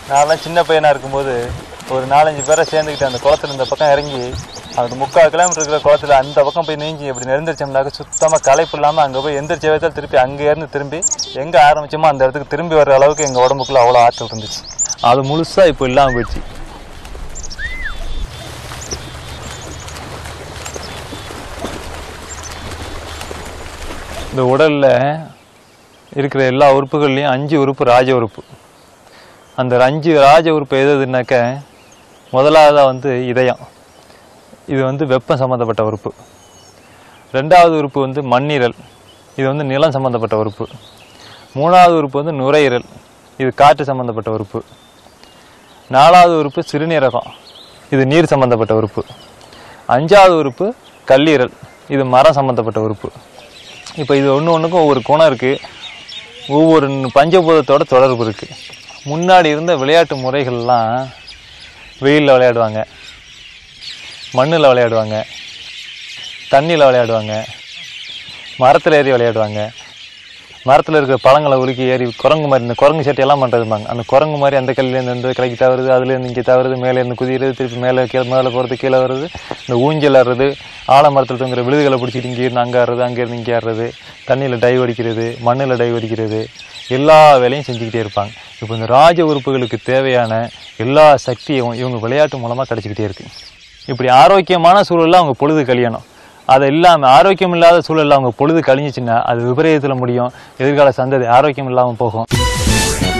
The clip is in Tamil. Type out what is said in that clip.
நான்லாம் சின்ன பையனாக இருக்கும்போது ஒரு நாலஞ்சு பேரை சேர்ந்துக்கிட்டு அந்த குளத்துல இந்த பக்கம் இறங்கி அந்த முக்கால் கிலோமீட்டர் இருக்கிற குளத்துல அந்த பக்கம் போய் நீஞ்சி இப்படி நெருந்திரிச்சோம்னாக்க சுத்தமாக களைப்பு இல்லாமல் அங்கே போய் எந்திரிச்ச விதத்தில் திருப்பி அங்கே இருந்து திரும்பி எங்கே ஆரம்பிச்சோமோ அந்த இடத்துக்கு திரும்பி வர்ற அளவுக்கு எங்கள் உடம்புக்குள்ள அவ்வளோ ஆற்றல் இருந்துச்சு அது முழுசாக இப்போ இல்லாமல் போயிடுச்சு இந்த உடலில் இருக்கிற எல்லா உறுப்புகள்லையும் அஞ்சு உறுப்பு ராஜ உறுப்பு அந்த அஞ்சு ராஜ உறுப்பு எது எதுனாக்க முதலாவதாக வந்து இதயம் இது வந்து வெப்பம் சம்மந்தப்பட்ட உறுப்பு ரெண்டாவது உறுப்பு வந்து மண்ணீரல் இது வந்து நிலம் சம்மந்தப்பட்ட உறுப்பு மூணாவது உறுப்பு வந்து நுரையீரல் இது காற்று சம்மந்தப்பட்ட உறுப்பு நாலாவது உறுப்பு சிறுநீரகம் இது நீர் சம்மந்தப்பட்ட உறுப்பு அஞ்சாவது உறுப்பு கல்லீரல் இது மரம் சம்மந்தப்பட்ட உறுப்பு இப்போ இது ஒன்று ஒன்றுக்கும் ஒவ்வொரு குணம் இருக்குது ஒவ்வொரு பஞ்சபூதத்தோட தொடர்பு இருக்குது முன்னாடி இருந்த விளையாட்டு முறைகள்லாம் வெயிலில் விளையாடுவாங்க மண்ணில் விளையாடுவாங்க தண்ணியில் விளையாடுவாங்க மரத்தில் ஏறி விளையாடுவாங்க மரத்தில் இருக்கிற பழங்களை உலுக்கி ஏறி குரங்கு மாதிரி இந்த குரங்கு சட்டியெல்லாம் பண்ணுறதுமாங்க அந்த குரங்கு மாதிரி அந்த கல்லேருந்து இந்த கிளைக்கு தவறுது அதுலேருந்து இங்கே தவறுது மேலேருந்து குதிக்கிறது திருப்பி மேலே கீழே மேலே போகிறது கீழே வருது இந்த ஊஞ்சல் ஆடுறது ஆலமரத்தில் தூங்குற விழுதுகளை பிடிச்சிட்டு இங்கே இருந்து அங்கே ஆடுறது அங்கேருந்து இங்கே ஆடுறது தண்ணியில் டைவ் அடிக்கிறது மண்ணில் டைவ் அடிக்கிறது எல்லா வேலையும் செஞ்சுக்கிட்டே இருப்பாங்க இப்போ இந்த ராஜ உறுப்புகளுக்கு தேவையான எல்லா சக்தியும் இவங்க விளையாட்டு மூலமாக கிடச்சிக்கிட்டே இருக்கு இப்படி ஆரோக்கியமான சூழலில் அவங்க பொழுது கழியணும் அதை இல்லாமல் ஆரோக்கியம் இல்லாத சூழலில் அவங்க பொழுது கழிஞ்சிச்சுன்னா அது விபரீதத்தில் முடியும் எதிர்கால சந்ததி ஆரோக்கியம் இல்லாமல் போகும்